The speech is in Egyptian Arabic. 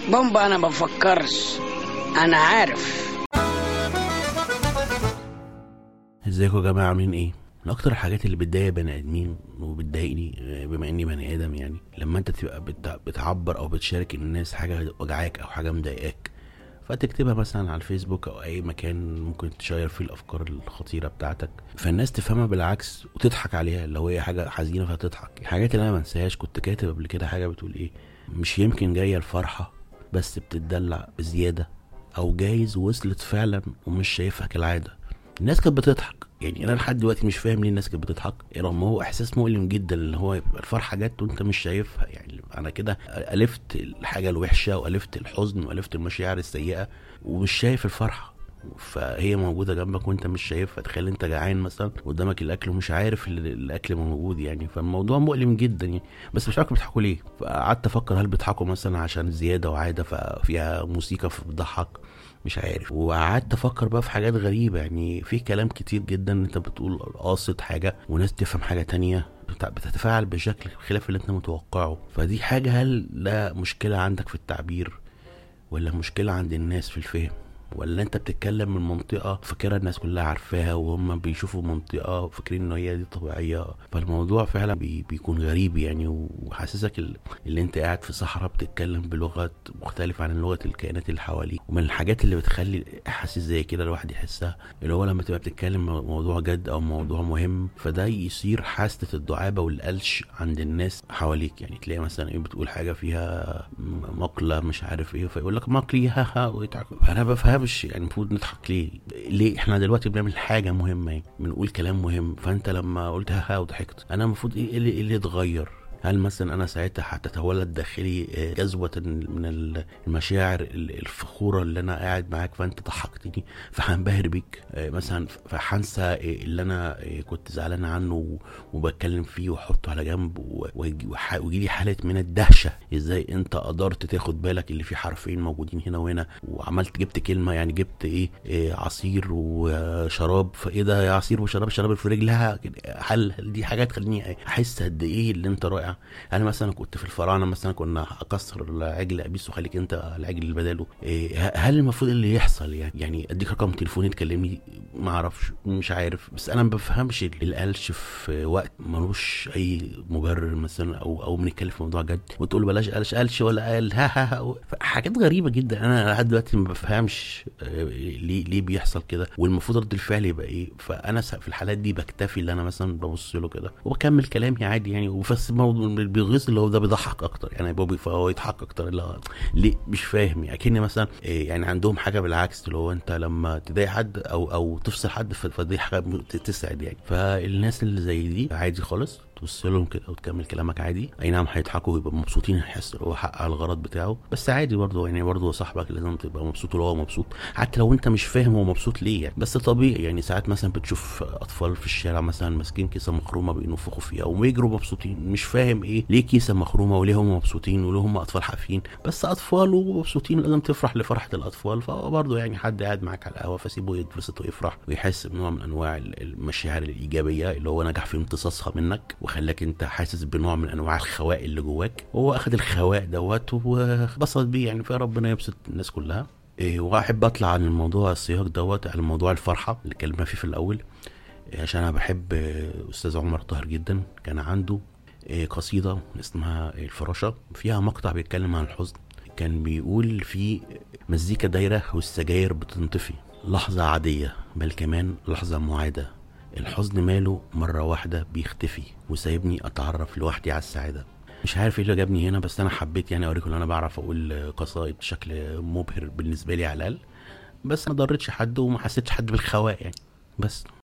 بومبا انا بفكرش انا عارف ازيكم يا جماعه عاملين ايه من اكتر الحاجات اللي بتضايق بني ادمين وبتضايقني آه، بما اني بني ادم يعني لما انت تبقى بت- بتعبر او بتشارك الناس حاجه وجعاك او حاجه مضايقاك فتكتبها مثلا على الفيسبوك او اي مكان ممكن تشير فيه الافكار الخطيره بتاعتك فالناس تفهمها بالعكس وتضحك عليها لو هي حاجه حزينه فتضحك الحاجات اللي انا ما انساهاش كنت كاتب قبل كده حاجه بتقول ايه مش يمكن جايه الفرحه بس بتتدلع بزياده او جايز وصلت فعلا ومش شايفها كالعاده الناس كانت بتضحك يعني انا لحد دلوقتي مش فاهم ليه الناس كانت بتضحك رغم هو احساس مؤلم جدا اللي هو يبقى الفرحه جت وانت مش شايفها يعني انا كده الفت الحاجه الوحشه والفت الحزن والفت المشاعر السيئه ومش شايف الفرحه فهي موجوده جنبك وانت مش شايفها تخيل انت جعان مثلا قدامك الاكل ومش عارف ال- الاكل موجود يعني فالموضوع مؤلم جدا يعني بس مش عارف بيضحكوا ليه فقعدت افكر هل بيضحكوا مثلا عشان زياده وعاده ففيها موسيقى فبتضحك مش عارف وقعدت افكر بقى في حاجات غريبه يعني في كلام كتير جدا انت بتقول قاصد حاجه وناس تفهم حاجه تانية بت- بتتفاعل بشكل خلاف اللي انت متوقعه فدي حاجه هل ده مشكله عندك في التعبير ولا مشكله عند الناس في الفهم ولا انت بتتكلم من منطقه فاكرها الناس كلها عارفاها وهم بيشوفوا منطقه فاكرين ان هي دي طبيعيه فالموضوع فعلا بي بيكون غريب يعني وحاسسك ال- اللي انت قاعد في صحراء بتتكلم بلغه مختلفه عن لغه الكائنات اللي حواليك ومن الحاجات اللي بتخلي احاسيس زي كده الواحد يحسها اللي هو لما تبقى بتتكلم مو- موضوع جد او موضوع مهم فده يصير حاسه الدعابه والقلش عند الناس حواليك يعني تلاقي مثلا ايه بتقول حاجه فيها م- مقله مش عارف ايه فيقول لك مقلي ها ها ويضحك انا ما بفهمش يعني المفروض نضحك ليه ليه احنا دلوقتي بنعمل حاجه مهمه يعني بنقول كلام مهم فانت لما قلت ها ها وضحكت انا المفروض ايه إيه اللي, إيه اللي اتغير هل مثلا انا ساعتها هتتولد داخلي آه، جذوة من ال- المشاعر ال- الفخورة اللي انا قاعد معاك فانت ضحكتني فهنبهر بيك آه، مثلا فهنسى آه، اللي انا آه، كنت زعلان عنه و- وبتكلم فيه واحطه على جنب و- ويجي وح- ويجيلي حالة من الدهشة ازاي انت قدرت تاخد بالك اللي في حرفين موجودين هنا وهنا وعملت جبت كلمة يعني جبت ايه آه، عصير وشراب فايه ده يا عصير وشراب الشراب اللي في رجلها كده. هل هل دي حاجات تخليني احس قد ايه اللي انت رائع انا مثلا كنت في الفراعنه مثلا كنا اكسر العجل ابيس وخليك انت العجل اللي بداله إيه ه- هل المفروض اللي يحصل يعني يعني اديك رقم تليفوني تكلمني ما اعرفش مش عارف بس انا ما بفهمش القلش في وقت ملوش اي مبرر مثلا او او بنتكلم في موضوع جد وتقول له بلاش قلش قلش ولا قال ها ها ها حاجات غريبه جدا انا لحد دلوقتي ما بفهمش آه، ليه ليه بيحصل كده والمفروض رد الفعل يبقى ايه فانا س- في الحالات دي بكتفي اللي انا مثلا ببص له كده وبكمل كلامي عادي يعني وبس الموضوع اللي بيغيظ اللي هو ده بيضحك اكتر يعني بوبي فهو يضحك اكتر اللي هو ليه مش فاهم يعني اكني مثلا إيه يعني عندهم حاجه بالعكس اللي هو انت لما تضايق حد او او تفصل حد ف- فدي حاجه ت- تسعد يعني فالناس اللي زي دي عادي خالص تبص لهم كده وتكمل كلامك عادي اي نعم هيضحكوا ويبقوا مبسوطين هيحس هو حقق الغرض بتاعه بس عادي برضه يعني برضه صاحبك لازم تبقى مبسوط وهو مبسوط حتى لو انت مش فاهم هو مبسوط ليه يعني بس طبيعي يعني ساعات مثلا بتشوف اطفال في الشارع مثلا ماسكين كيسه مخرومه بينفخوا فيها ويجروا مبسوطين مش فاهم ايه ليه كيسه مخرومه وليه هم مبسوطين وليه هم اطفال حافين بس اطفال ومبسوطين لازم تفرح لفرحه الاطفال فهو برضه يعني حد قاعد معاك على القهوه فسيبه يتبسط ويفرح ويحس بنوع من انواع ال- المشاعر الايجابيه اللي هو نجح في امتصاصها منك وخلاك انت حاسس بنوع من انواع الخواء اللي جواك وهو اخد الخواء دوت وبسط بيه يعني فربنا يبسط الناس كلها إيه واحب اطلع عن الموضوع السياق دوت عن موضوع الفرحه اللي اتكلمنا فيه في الاول إيه عشان انا بحب آه، استاذ عمر طاهر جدا كان عنده آه، قصيده اسمها الفراشه فيها مقطع بيتكلم عن الحزن كان بيقول في مزيكا دايره والسجاير بتنطفي لحظه عاديه بل كمان لحظه معاده الحزن ماله مرة واحدة بيختفي وسايبني أتعرف لوحدي على السعادة مش عارف ايه اللي جابني هنا بس انا حبيت يعني اوريكم ان انا بعرف اقول قصائد بشكل مبهر بالنسبه لي على الاقل بس ما ضرتش حد وما حسيتش حد بالخواء يعني بس